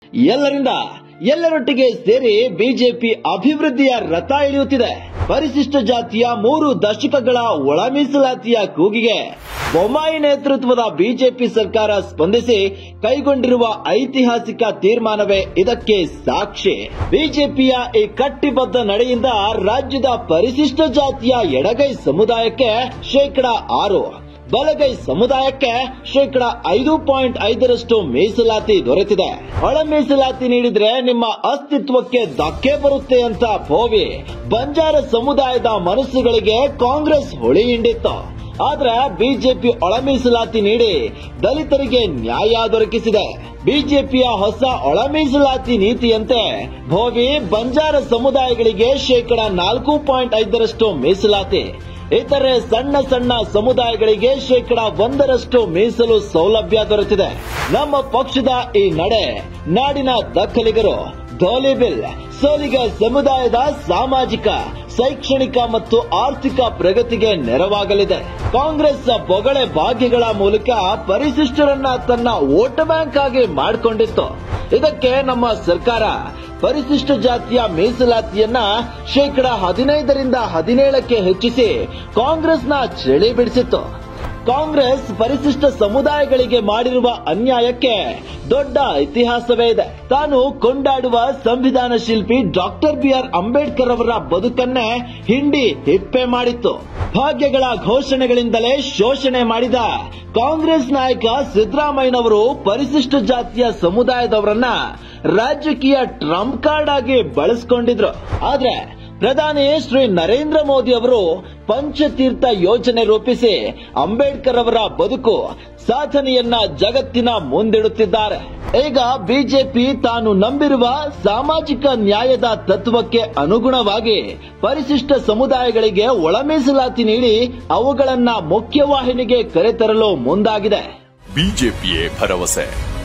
ಎಲ್ಲರಿಂದ ಎಲ್ಲರೊಟ್ಟಿಗೆ ಸೇರಿ ಬಿಜೆಪಿ ಅಭಿವೃದ್ಧಿಯ ರಥ ಇಳಿಯುತ್ತಿದೆ ಪರಿಶಿಷ್ಟ ಜಾತಿಯ ಮೂರು ದಶಕಗಳ ಒಳ ಮೀಸಲಾತಿಯ ಕೂಗಿಗೆ ಬೊಮ್ಮಾಯಿ ನೇತೃತ್ವದ ಬಿಜೆಪಿ ಸರ್ಕಾರ ಸ್ಪಂದಿಸಿ ಕೈಗೊಂಡಿರುವ ಐತಿಹಾಸಿಕ ತೀರ್ಮಾನವೇ ಇದಕ್ಕೆ ಸಾಕ್ಷಿ ಬಿಜೆಪಿಯ ಈ ಕಟ್ಟಿಬದ್ಧ ನಡೆಯಿಂದ ರಾಜ್ಯದ ಪರಿಶಿಷ್ಟ ಜಾತಿಯ ಎಡಗೈ ಸಮುದಾಯಕ್ಕೆ ಶೇಕಡಾ ಆರು ಬಲಗೈ ಸಮುದಾಯಕ್ಕೆ ಶೇಕಡ ಐದು ಪಾಯಿಂಟ್ ಐದರಷ್ಟು ಮೀಸಲಾತಿ ದೊರೆತಿದೆ ಒಳ ಮೀಸಲಾತಿ ನೀಡಿದ್ರೆ ನಿಮ್ಮ ಅಸ್ತಿತ್ವಕ್ಕೆ ಧಕ್ಕೆ ಬರುತ್ತೆ ಅಂತ ಭೋವಿ ಬಂಜಾರ ಸಮುದಾಯದ ಮನಸ್ಸುಗಳಿಗೆ ಕಾಂಗ್ರೆಸ್ ಹೊಳಿ ಹಿಂಡಿತ್ತು ಆದ್ರೆ ಬಿಜೆಪಿ ಒಳ ಮೀಸಲಾತಿ ನೀಡಿ ದಲಿತರಿಗೆ ನ್ಯಾಯ ದೊರಕಿಸಿದೆ ಬಿಜೆಪಿಯ ಹೊಸ ಒಳ ಮೀಸಲಾತಿ ನೀತಿಯಂತೆ ಭೋವಿ ಬಂಜಾರ ಸಮುದಾಯಗಳಿಗೆ ಶೇಕಡ ನಾಲ್ಕು ಪಾಯಿಂಟ್ ಐದರಷ್ಟು ಮೀಸಲಾತಿ ಇತರೆ ಸಣ್ಣ ಸಣ್ಣ ಸಮುದಾಯಗಳಿಗೆ ಶೇಕಡ ಒಂದರಷ್ಟು ಮೀಸಲು ಸೌಲಭ್ಯ ದೊರೆತಿದೆ ನಮ್ಮ ಪಕ್ಷದ ಈ ನಡೆ ನಾಡಿನ ದಕ್ಕಲಿಗರು ಧೋಲಿಬಿಲ್ ಸೋಲಿಗ ಸಮುದಾಯದ ಸಾಮಾಜಿಕ ಶೈಕ್ಷಣಿಕ ಮತ್ತು ಆರ್ಥಿಕ ಪ್ರಗತಿಗೆ ನೆರವಾಗಲಿದೆ ಕಾಂಗ್ರೆಸ್ ಬೊಗಳೆ ಭಾಗ್ಯಗಳ ಮೂಲಕ ಪರಿಶಿಷ್ಟರನ್ನ ತನ್ನ ವೋಟ್ ಬ್ಯಾಂಕ್ ಆಗಿ ಮಾಡಿಕೊಂಡಿತ್ತು ಇದಕ್ಕೆ ನಮ್ಮ ಸರ್ಕಾರ ಪರಿಶಿಷ್ಟ ಜಾತಿಯ ಮೀಸಲಾತಿಯನ್ನ ಶೇಕಡ ಹದಿನೈದರಿಂದ ಹದಿನೇಳಕ್ಕೆ ಹೆಚ್ಚಿಸಿ ಕಾಂಗ್ರೆಸ್ನ ಚಳಿ ಬಿಡಿಸಿತ್ತು ಕಾಂಗ್ರೆಸ್ ಪರಿಶಿಷ್ಟ ಸಮುದಾಯಗಳಿಗೆ ಮಾಡಿರುವ ಅನ್ಯಾಯಕ್ಕೆ ದೊಡ್ಡ ಇತಿಹಾಸವೇ ಇದೆ ತಾನು ಕೊಂಡಾಡುವ ಸಂವಿಧಾನ ಶಿಲ್ಪಿ ಡಾಕ್ಟರ್ ಬಿ ಆರ್ ಅಂಬೇಡ್ಕರ್ ಅವರ ಬದುಕನ್ನೇ ಹಿಂಡಿ ಹಿಪ್ಪೆ ಮಾಡಿತ್ತು ಭಾಗ್ಯಗಳ ಘೋಷಣೆಗಳಿಂದಲೇ ಶೋಷಣೆ ಮಾಡಿದ ಕಾಂಗ್ರೆಸ್ ನಾಯಕ ಸಿದ್ದರಾಮಯ್ಯನವರು ಪರಿಶಿಷ್ಟ ಜಾತಿಯ ಸಮುದಾಯದವರನ್ನ ರಾಜಕೀಯ ಟ್ರಂಪ್ ಕಾರ್ಡ್ ಆಗಿ ಬಳಸಿಕೊಂಡಿದ್ರು ಆದ್ರೆ ಪ್ರಧಾನಿ ಶ್ರೀ ನರೇಂದ್ರ ಮೋದಿ ಅವರು ಪಂಚತೀರ್ಥ ಯೋಜನೆ ರೂಪಿಸಿ ಅಂಬೇಡ್ಕರ್ ಅವರ ಬದುಕು ಸಾಧನೆಯನ್ನ ಜಗತ್ತಿನ ಮುಂದಿಡುತ್ತಿದ್ದಾರೆ ಈಗ ಬಿಜೆಪಿ ತಾನು ನಂಬಿರುವ ಸಾಮಾಜಿಕ ನ್ಯಾಯದ ತತ್ವಕ್ಕೆ ಅನುಗುಣವಾಗಿ ಪರಿಶಿಷ್ಟ ಸಮುದಾಯಗಳಿಗೆ ಒಳ ಮೀಸಲಾತಿ ನೀಡಿ ಅವುಗಳನ್ನ ಮುಖ್ಯವಾಹಿನಿಗೆ ಕರೆತರಲು ಮುಂದಾಗಿದೆ ಬಿಜೆಪಿಯೇ ಭರವಸೆ